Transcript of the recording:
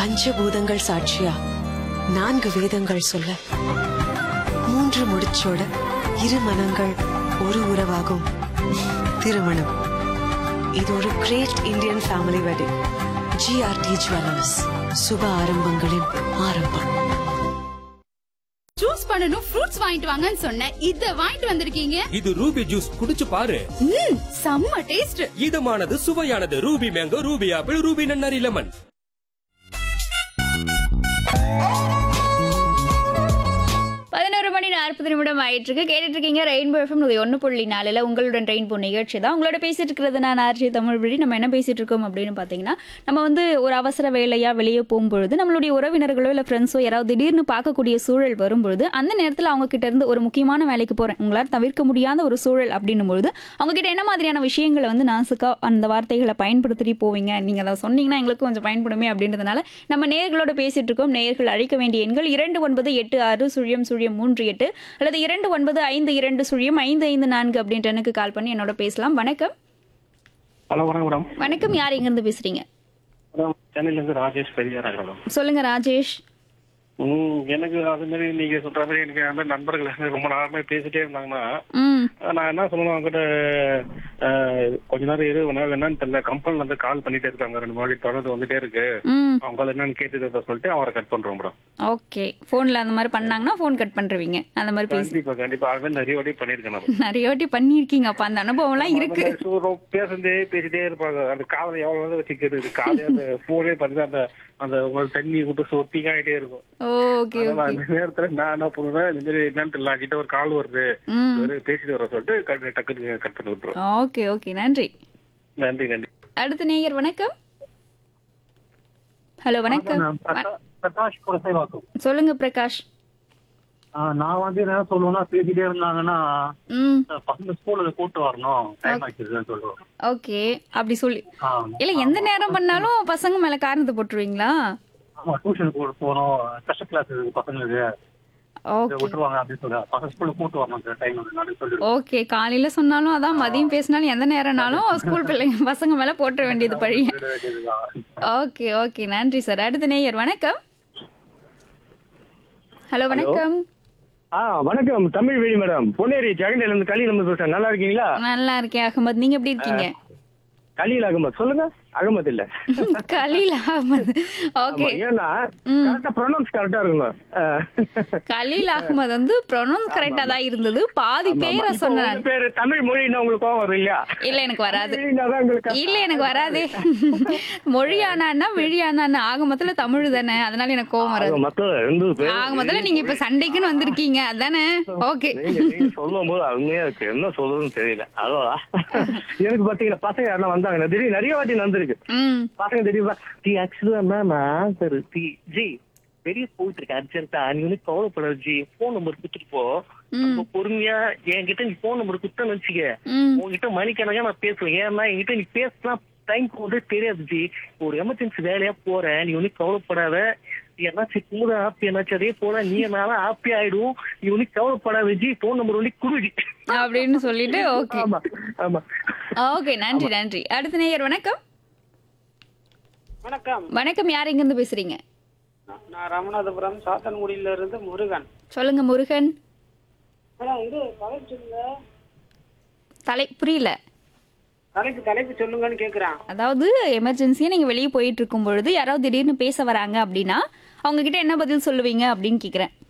பஞ்சபூதங்கள் சாட்சியா நான்கு வேதங்கள் சொல்ல மூன்று முடிச்சோட இரு மனங்கள் ஒரு உறவாகும் திருமணம் இது ஒரு great Indian family wedding GRT jewellers சுப ஆரம்பங்களின் ஆரம்பம் ஜூஸ் பண்ணனும் ஃப்ரூட்ஸ் வாங்கிட்டு வாங்கன்னு சொன்னேன் இத வாங்கிட்டு வந்திருக்கீங்க இது ரூபி ஜூஸ் குடிச்சு பாரு ம் செம்ம டேஸ்ட் இதமானது சுவையானது Ruby mango Ruby apple Ruby நன்னாரி லெமன் பதினோரு மணி நாற்பது நிமிடம் ஆயிட்டு இருக்கு கேட்டுட்டு இருக்கீங்க ரெயின்போ எஃப்எம் இது ஒன்று புள்ளி நாலில் உங்களுடன் ரெயின்போ நிகழ்ச்சி தான் உங்களோட பேசிட்டு இருக்கிறது நான் ஆர்ஜி தமிழ் வழி நம்ம என்ன பேசிட்டு இருக்கோம் அப்படின்னு பார்த்தீங்கன்னா நம்ம வந்து ஒரு அவசர வேலையா வெளியே போகும்பொழுது நம்மளுடைய உறவினர்களோ இல்லை ஃப்ரெண்ட்ஸோ யாராவது திடீர்னு பார்க்கக்கூடிய சூழல் வரும்பொழுது அந்த நேரத்தில் அவங்க கிட்ட இருந்து ஒரு முக்கியமான வேலைக்கு போறேன் உங்களால் தவிர்க்க முடியாத ஒரு சூழல் அப்படின்னும் பொழுது அவங்க கிட்ட என்ன மாதிரியான விஷயங்களை வந்து நாசுக்கா அந்த வார்த்தைகளை பயன்படுத்திட்டு போவீங்க நீங்க அதை சொன்னீங்கன்னா எங்களுக்கு கொஞ்சம் பயன்படுமே அப்படின்றதுனால நம்ம நேயர்களோட பேசிட்டு இருக்கோம் நேயர்கள் அழைக்க வேண்டிய எண்கள் இரண்டு ஒன்பது எட்டு ஆறு சுழியம் சுழியம் மூன்று எட்டு அல்லது இரண்டு ஒன்பது ஐந்து இரண்டு சுழியம் ஐந்து ஐந்து நான்கு அப்படின்ற எனக்கு கால் பண்ணி என்னோட பேசலாம் வணக்கம் ஹலோ வணக்கம் மேடம் வணக்கம் யார் எங்கிருந்து பேசுறீங்க மேடம் சென்னையிலேருந்து ராஜேஷ் பெரியாராங்க மேடம் சொல்லுங்க ராஜேஷ் ம் எனக்கு அது மாதிரி நீங்க சொல்ற மாதிரி எனக்கு அந்த மாதிரி நண்பர்கள் எனக்கு ரொம்ப நேரமே பேசிட்டே இருந்தாங்கன்னா ம் நான் என்ன சொல்லணும் அவங்ககிட்ட அஹ், கொஞ்ச நேரம் இரு ஒரு நாள் என்னன்னு தெரியல கம்பெனில இருந்து கால் பண்ணிட்டே இருக்காங்க ரெண்டு மாதிரி தொடர்ந்து வந்துட்டே இருக்கு ம் அவங்க என்னன்னு கேட்டுட்டு சொல்லிட்டு அவரை கட் பண்றோம் மேடம் ஓகே ஃபோனில் அந்த மாதிரி பண்ணாங்கன்னா ஃபோன் கட் பண்ணுறவீங்க அந்த மாதிரி பேசி கண்டிப்பா கண்டிப்பா அது மாதிரி நிறைய வாட்டி பண்ணிருக்கேன் நான் நிறைய வாட்டி பண்ணியிருக்கீங்க அப்போ அந்த அனுபவம்லாம் இருக்கு பேசுறதே பேசிட்டே இருப்பாங்க அந்த காலை எவ்வளவு நேரம் வச்சுக்கிறது காலையில அந்த போனே பண்ணி அந்த அந்த உங்களுக்கு தண்ணி விட்டு சொத்திங்க ஆயிட்டே இருக்கும் ஓகே அதனால அந்த நேரத்துல நான் என்ன பண்ணுவேன் இந்த மாதிரி என்னன்னு தெரியல கிட்ட ஒரு கால் வருது ம் வெறும் பேசிட்டு வர சொல்லிட்டு கட் டக்குன்னு கட் பண்ணி விட்டுருவோம் ஓகே ஓகே நன்றி நன்றி நன்றி அடுத்த நேயர் வணக்கம் ஹலோ வணக்கம் வ- பிரகாஷ் குலசேவாக்கம் சொல்லுங்க பிரகாஷ் நான் வந்து என்ன சொல்லுவேன்னா பேசிட்டே இருந்தாங்கன்னா ம் பசங்க ஸ்கூல்ல கூட்டு வரணும் டைம் ஆயிடுச்சுன்னு சொல்லுவோம் ஓகே அப்படி சொல்லி ஆ, இல்ல எந்த நேரம் பண்ணாலும் பசங்க மேல காரணத்தை போட்டுருவீங்களா ஆமா டியூஷன் கூட்டு போகணும் ஸ்பெஷல் கிளாஸ் இருக்கு பசங்களுக்கு இதை ஓகே விட்டுருவாங்க அப்படின்னு சொல்லுவாங்க பசங்க ஸ்கூல்ல கூட்டு வரணும் டைம் அப்படின்னு சொல்லிடுவோம் ஓகே காலையில சொன்னாலும் அதான் மதியம் பேசினாலும் எந்த நேரம்னாலும் ஸ்கூல் பிள்ளைங்க பசங்க மேல போட்டுற வேண்டியது பழி ஓகே ஓகே நன்றி சார் அடுத்த நேயர் வணக்கம் ஹலோ வணக்கம் ஆ வணக்கம் தமிழ் வெளி மேடம் பொன்னேரி ஜெகண்டையில இருந்து கலீல் அகமது பேசுறேன் நல்லா இருக்கீங்களா நல்லா இருக்கேன் அகமது நீங்க எப்படி இருக்கீங்க கலீல் அகமது சொல்லுங்க அகமது இல்ல கலீல் அகமது ஓகே ஆமா, ஏன்னா கரெக்டா ப்ரொனவுன்ஸ் கரெக்டா இருக்கணும் ஆ. கலீல் அகமது வந்து ப்ரொனவுன்ஸ் கரெக்டா தான் இருந்தது பாதி ஆமா, பேரை இப்போ சொன்னேன் உங்க பேரு தமிழ் மொழின்னா உங்களுக்கு கோவம் வரும் இல்லையா இல்ல எனக்கு வராது மொழின்னா தான் உங்களுக்கு இல்ல எனக்கு வராதே மொழியானா விழியானா ஆக மொத்தத்துல தமிழ் தானே அதனால எனக்கு கோவம் ஆக வராது மொத்தம் ரெண்டு பேரும் ஆக மொத்தத்துல நீங்க இப்ப சண்டைக்குன்னு வந்திருக்கீங்க அதானே ஓகே நீங்க நீங்க சொல்லும் போது அருமையா இருக்கு என்ன சொல்றதுன்னு தெரியல அதுவா எனக்கு பாத்தீங்கன்னா பசங்க யாரெல்லாம் வந்தாங்க திடீர்னு நிறைய வாட்டி நடந்திருக்கு ம் பசங்க திடீர்னு டி ஆக்சுவலா மேம் ஆன்சர் டி ஜி வெளியே போயிட்டு இருக்க அர்ஜென்ட்டா நீ வந்து கவலைப்படாத ஜி போன் நம்பர் கொடுத்துட்டு போ ரொம்ப பொறுமையா என்கிட்ட நீ போன் நம்பர் கொடுத்தேன்னு வச்சுக்க ம் உங்ககிட்ட மணிக்கணக்கா நான் பேசுவேன் ஏன்னா என்கிட்ட நீ பேசினா டைம் போது தெரியாது ஜி ஒரு எமர்ஜென்சி வேலையா போறேன் நீ ஒன்னும் கவலைப்படாத நீ என்னாச்சும் கூட ஹாப்பி என்னாச்சும் அதே போல நீ என்னால ஹாப்பி ஆயிடும் நீ ஒன்னும் கவலைப்படாத ஜி போன் நம்பர் ஒன்லி குருடி அப்படின்னு சொல்லிட்டு ஓகே ஆமா ஆமா ஓகே நன்றி நன்றி அடுத்த நேயர் வணக்கம் வணக்கம் வணக்கம் யார் எங்க இருந்து பேசுறீங்க நான் ராமநாதபுரம் சாத்தன்குடியில இருந்து முருகன் சொல்லுங்க முருகன் மேடம் இது தலைப்பு சொல்லுங்க தலை புரியல தலைப்பு தலைப்பு சொல்லுங்கன்னு கேக்குறான் அதாவது எமர்ஜென்சியா நீங்க வெளியே போயிட்டு இருக்கும் பொழுது யாராவது திடீர்னு பேச வராங்க அப்படின்னா அவங்க கிட்ட என்ன பதில் சொல்லுவீங்க அப்படின்னு கேக்குறேன்